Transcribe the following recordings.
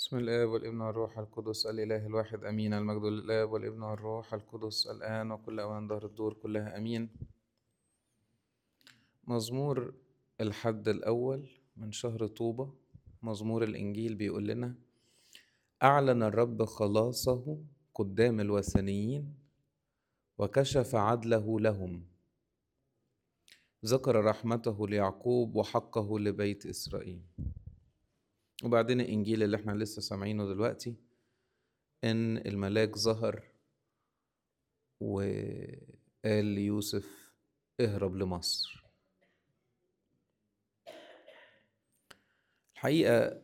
بسم الآب والابن والروح القدس الإله الواحد أمين المجد للآب والابن والروح القدس الآن وكل أوان دهر الدور كلها أمين مزمور الحد الأول من شهر طوبة مزمور الإنجيل بيقول لنا أعلن الرب خلاصه قدام الوثنيين وكشف عدله لهم ذكر رحمته ليعقوب وحقه لبيت إسرائيل وبعدين الإنجيل اللي احنا لسه سامعينه دلوقتي إن الملاك ظهر وقال ليوسف اهرب لمصر الحقيقة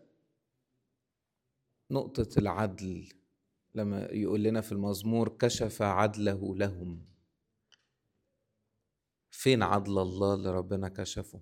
نقطة العدل لما يقول لنا في المزمور كشف عدله لهم فين عدل الله اللي ربنا كشفه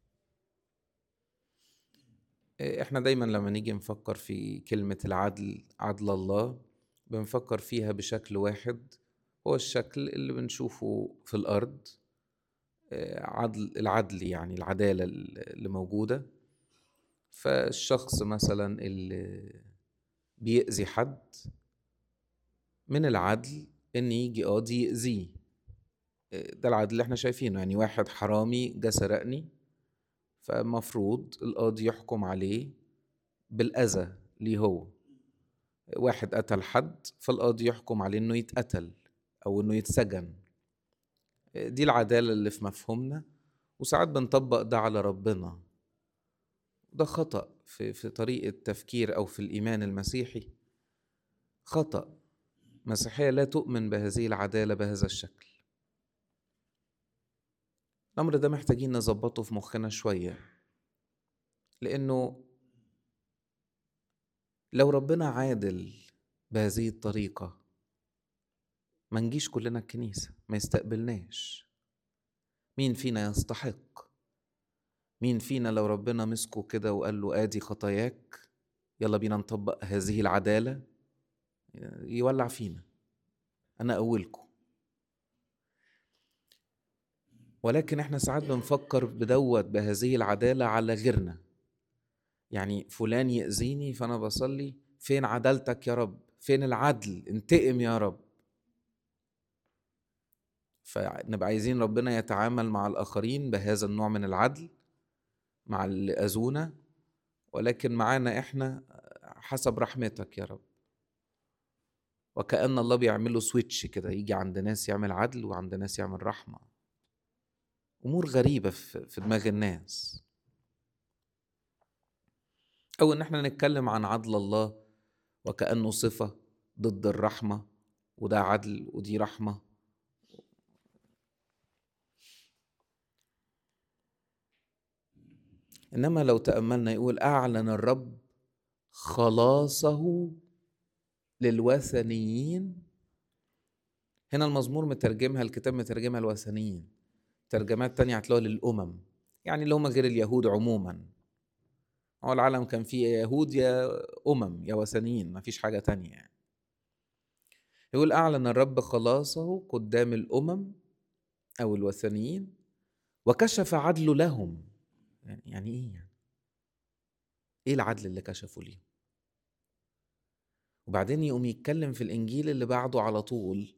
احنا دايما لما نيجي نفكر في كلمة العدل عدل الله بنفكر فيها بشكل واحد هو الشكل اللي بنشوفه في الأرض عدل العدل يعني العدالة اللي موجودة فالشخص مثلا اللي بيأذي حد من العدل إن يجي قاضي يأذيه ده العدل اللي احنا شايفينه يعني واحد حرامي جه سرقني فمفروض القاضي يحكم عليه بالأذى ليه هو واحد قتل حد فالقاضي يحكم عليه انه يتقتل او انه يتسجن دي العدالة اللي في مفهومنا وساعات بنطبق ده على ربنا ده خطأ في, في طريقة تفكير أو في الإيمان المسيحي خطأ مسيحية لا تؤمن بهذه العدالة بهذا الشكل الأمر ده محتاجين نظبطه في مخنا شوية لأنه لو ربنا عادل بهذه الطريقة ما نجيش كلنا الكنيسة ما يستقبلناش مين فينا يستحق مين فينا لو ربنا مسكه كده وقال له آدي خطاياك يلا بينا نطبق هذه العدالة يولع فينا أنا أولكم ولكن احنا ساعات بنفكر بدوت بهذه العدالة على غيرنا يعني فلان يأذيني فأنا بصلي فين عدالتك يا رب فين العدل انتقم يا رب فنبقى عايزين ربنا يتعامل مع الآخرين بهذا النوع من العدل مع اللي أذونا ولكن معانا احنا حسب رحمتك يا رب وكأن الله بيعمله سويتش كده يجي عند ناس يعمل عدل وعند ناس يعمل رحمه امور غريبه في دماغ الناس او ان احنا نتكلم عن عدل الله وكانه صفه ضد الرحمه وده عدل ودي رحمه انما لو تاملنا يقول اعلن الرب خلاصه للوثنيين هنا المزمور مترجمها الكتاب مترجمها الوثنيين ترجمات تانية هتلاقوها للأمم يعني اللي هم غير اليهود عموما هو العالم كان فيه يهود يا أمم يا وثنيين ما فيش حاجة تانية يعني يقول أعلن الرب خلاصه قدام الأمم أو الوثنيين وكشف عدله لهم يعني, يعني إيه يعني؟ إيه العدل اللي كشفه ليهم؟ وبعدين يقوم يتكلم في الإنجيل اللي بعده على طول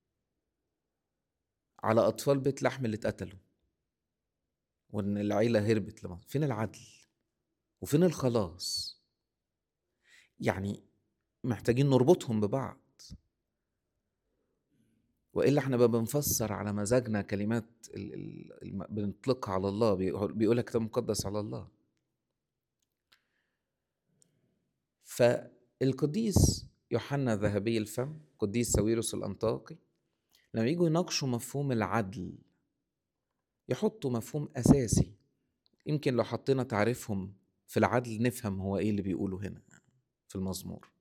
على أطفال بيت لحم اللي اتقتلوا وإن العيلة هربت لمصر فين العدل وفين الخلاص يعني محتاجين نربطهم ببعض والا احنا بقى بنفسر على مزاجنا كلمات ال ال بنطلقها على الله بيقولها كتاب مقدس على الله فالقديس يوحنا ذهبي الفم قديس ساويروس الانطاكي لما يجوا يناقشوا مفهوم العدل يحطوا مفهوم أساسي يمكن لو حطينا تعريفهم في العدل نفهم هو إيه اللي بيقوله هنا في المزمور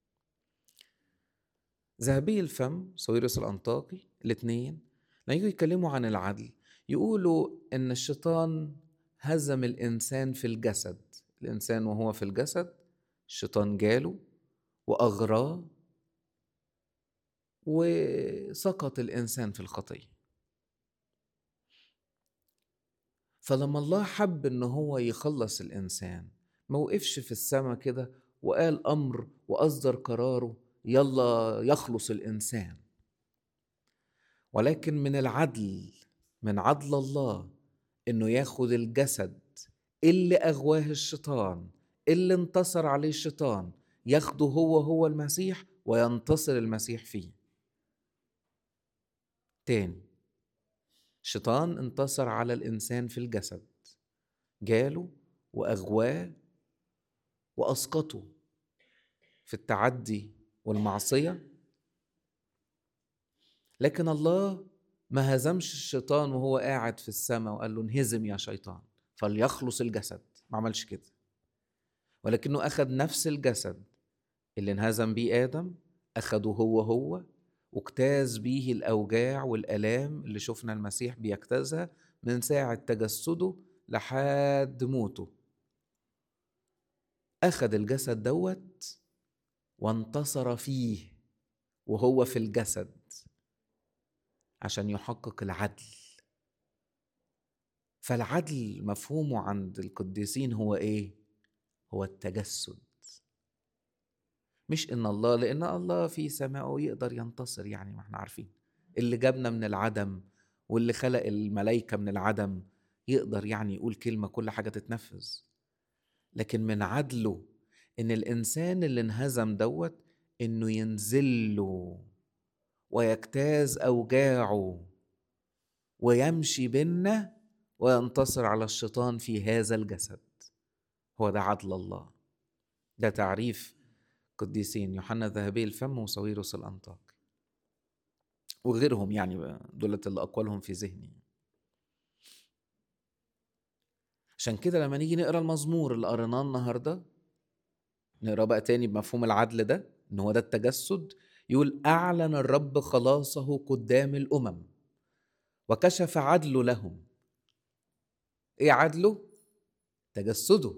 ذهبي الفم سويرس الأنطاكي الاثنين لما يجوا يتكلموا عن العدل يقولوا إن الشيطان هزم الإنسان في الجسد الإنسان وهو في الجسد الشيطان جاله وأغراه وسقط الانسان في الخطيه فلما الله حب ان هو يخلص الانسان ما وقفش في السماء كده وقال امر واصدر قراره يلا يخلص الانسان ولكن من العدل من عدل الله انه ياخد الجسد اللي اغواه الشيطان اللي انتصر عليه الشيطان ياخده هو هو المسيح وينتصر المسيح فيه تاني الشيطان انتصر على الانسان في الجسد جاله واغواه واسقطه في التعدي والمعصيه لكن الله ما هزمش الشيطان وهو قاعد في السماء وقال له انهزم يا شيطان فليخلص الجسد ما عملش كده ولكنه أخذ نفس الجسد اللي انهزم بيه آدم أخده هو هو واجتاز بيه الأوجاع والآلام اللي شفنا المسيح بيجتازها من ساعة تجسده لحد موته أخذ الجسد دوت وانتصر فيه وهو في الجسد عشان يحقق العدل فالعدل مفهومه عند القديسين هو ايه هو التجسد مش ان الله لان الله في سمائه يقدر ينتصر يعني ما احنا عارفين اللي جابنا من العدم واللي خلق الملائكه من العدم يقدر يعني يقول كلمه كل حاجه تتنفذ لكن من عدله ان الانسان اللي انهزم دوت انه ينزل له ويجتاز اوجاعه ويمشي بينا وينتصر على الشيطان في هذا الجسد هو ده عدل الله ده تعريف قديسين يوحنا ذهبي الفم وصويرس الأنطاق وغيرهم يعني دولة اللي أقوالهم في ذهني عشان كده لما نيجي نقرا المزمور اللي قريناه النهارده نقرا بقى تاني بمفهوم العدل ده ان هو ده التجسد يقول اعلن الرب خلاصه قدام الامم وكشف عدله لهم ايه عدله تجسده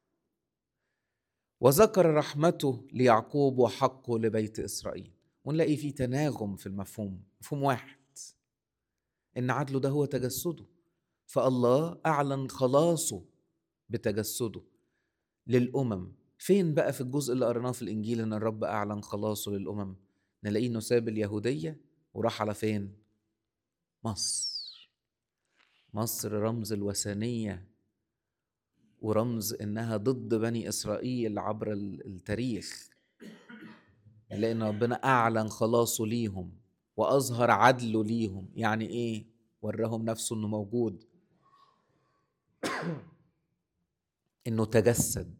وذكر رحمته ليعقوب وحقه لبيت اسرائيل ونلاقي فيه تناغم في المفهوم مفهوم واحد ان عدله ده هو تجسده فالله اعلن خلاصه بتجسده للامم فين بقى في الجزء اللي قريناه في الانجيل ان الرب اعلن خلاصه للامم نلاقيه انه ساب اليهوديه وراح على فين مصر مصر رمز الوثنيه ورمز انها ضد بني اسرائيل عبر التاريخ لان ربنا اعلن خلاصه ليهم واظهر عدله ليهم يعني ايه وراهم نفسه انه موجود انه تجسد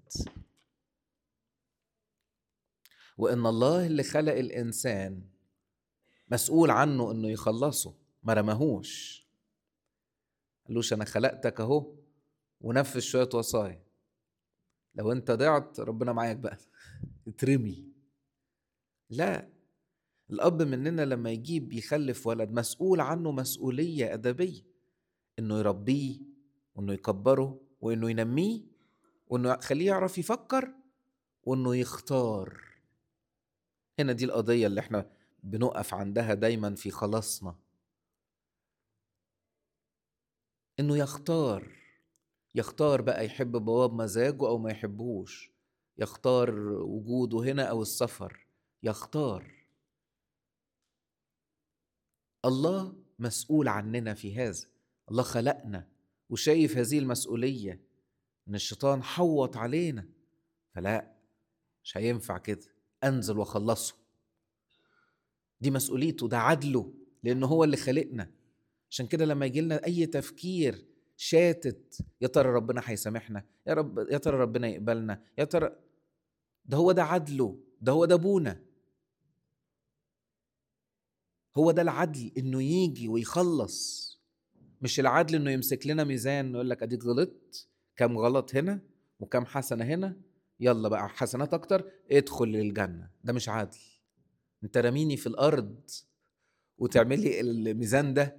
وان الله اللي خلق الانسان مسؤول عنه انه يخلصه ما رماهوش قالوش انا خلقتك اهو ونفذ شويه وصايا لو انت ضعت ربنا معاك بقى اترمي لا الاب مننا لما يجيب يخلف ولد مسؤول عنه مسؤوليه ادبيه انه يربيه وانه يكبره وانه ينميه وانه يخليه يعرف يفكر وانه يختار هنا دي القضيه اللي احنا بنقف عندها دايما في خلاصنا انه يختار يختار بقى يحب بواب مزاجه او ما يحبهوش يختار وجوده هنا او السفر يختار الله مسؤول عننا في هذا الله خلقنا وشايف هذه المسؤوليه ان الشيطان حوط علينا فلا مش هينفع كده انزل واخلصه دي مسؤوليته ده عدله لانه هو اللي خلقنا عشان كده لما يجي لنا اي تفكير شاتت يا ترى ربنا هيسامحنا يا رب يا ترى ربنا يقبلنا يا ترى ده هو ده عدله ده هو ده ابونا هو ده العدل انه يجي ويخلص مش العدل انه يمسك لنا ميزان يقول لك اديك غلطت كم غلط هنا وكم حسنه هنا يلا بقى حسنات اكتر ادخل للجنه ده مش عدل انت رميني في الارض وتعملي الميزان ده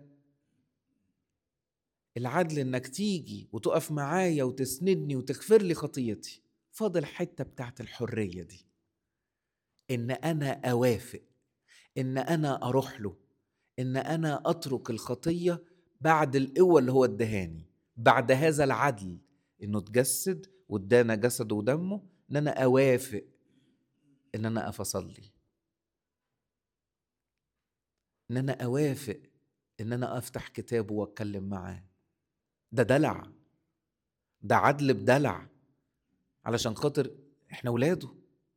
العدل انك تيجي وتقف معايا وتسندني وتغفر لي خطيتي فاضل حته بتاعت الحريه دي ان انا اوافق ان انا اروح له ان انا اترك الخطيه بعد القوه اللي هو ادهاني بعد هذا العدل انه تجسد وادانا جسده ودمه ان انا اوافق ان انا اقف اصلي ان انا اوافق ان انا افتح كتابه واتكلم معاه ده دلع ده عدل بدلع علشان خاطر احنا ولاده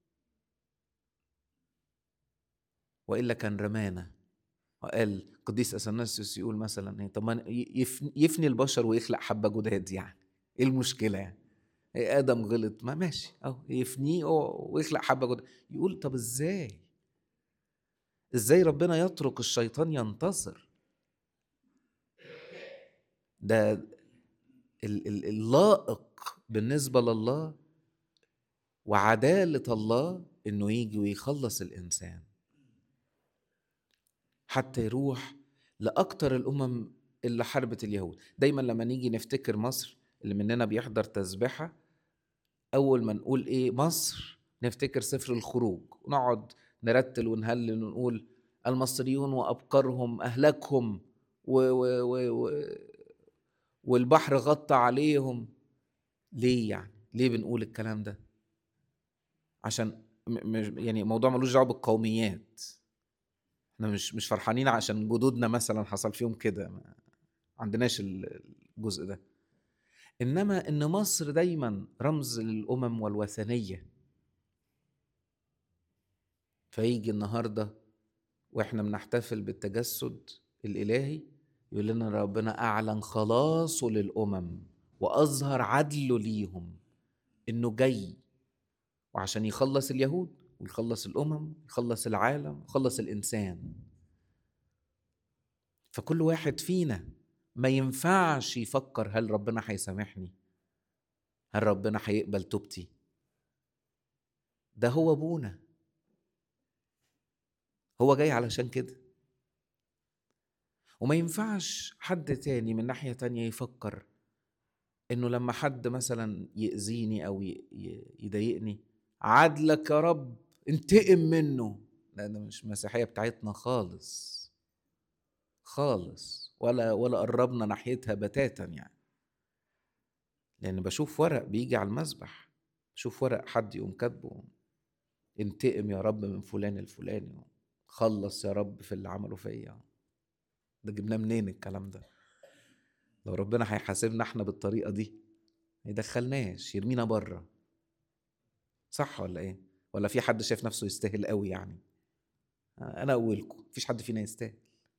والا كان رمانا وقال قديس اثناسيوس يقول مثلا ايه طب ما يفني البشر ويخلق حبه جداد يعني ايه المشكله يعني إيه ادم غلط ما ماشي اهو يفنيه ويخلق حبه جداد يقول طب ازاي ازاي ربنا يترك الشيطان ينتصر ده اللائق بالنسبه لله وعداله الله انه يجي ويخلص الانسان حتى يروح لاكتر الامم اللي حاربت اليهود دايما لما نيجي نفتكر مصر اللي مننا بيحضر تسبحه اول ما نقول ايه مصر نفتكر سفر الخروج ونقعد نرتل ونهلل ونقول المصريون وابقرهم اهلكهم و و و و والبحر غطى عليهم ليه يعني ليه بنقول الكلام ده عشان يعني موضوع ملوش دعوه بالقوميات احنا مش مش فرحانين عشان جدودنا مثلا حصل فيهم كده ما عندناش الجزء ده انما ان مصر دايما رمز للامم والوثنيه فيجي النهارده واحنا بنحتفل بالتجسد الالهي يقول لنا ربنا اعلن خلاصه للامم واظهر عدله ليهم انه جاي وعشان يخلص اليهود ويخلص الامم يخلص العالم يخلص الانسان فكل واحد فينا ما ينفعش يفكر هل ربنا هيسامحني هل ربنا هيقبل توبتي ده هو ابونا هو جاي علشان كده وما ينفعش حد تاني من ناحية تانية يفكر انه لما حد مثلا يأذيني او يضايقني عدلك يا رب انتقم منه لا ده مش مسيحية بتاعتنا خالص خالص ولا ولا قربنا ناحيتها بتاتا يعني لأن بشوف ورق بيجي على المسبح بشوف ورق حد يقوم كاتبه انتقم يا رب من فلان الفلاني خلص يا رب في اللي عمله فيا ده جبناه منين الكلام ده لو ربنا هيحاسبنا احنا بالطريقه دي ما يدخلناش يرمينا بره صح ولا ايه ولا في حد شايف نفسه يستاهل قوي يعني انا اولكم مفيش حد فينا يستاهل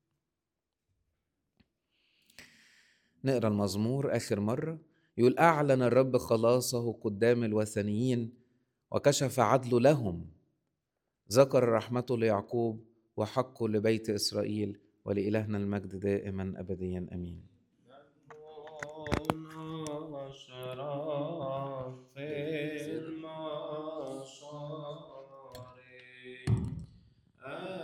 نقرا المزمور اخر مره يقول اعلن الرب خلاصه قدام الوثنيين وكشف عدله لهم ذكر رحمته ليعقوب وحقه لبيت اسرائيل ولإلهنا المجد دائما ابديا امين في المشارق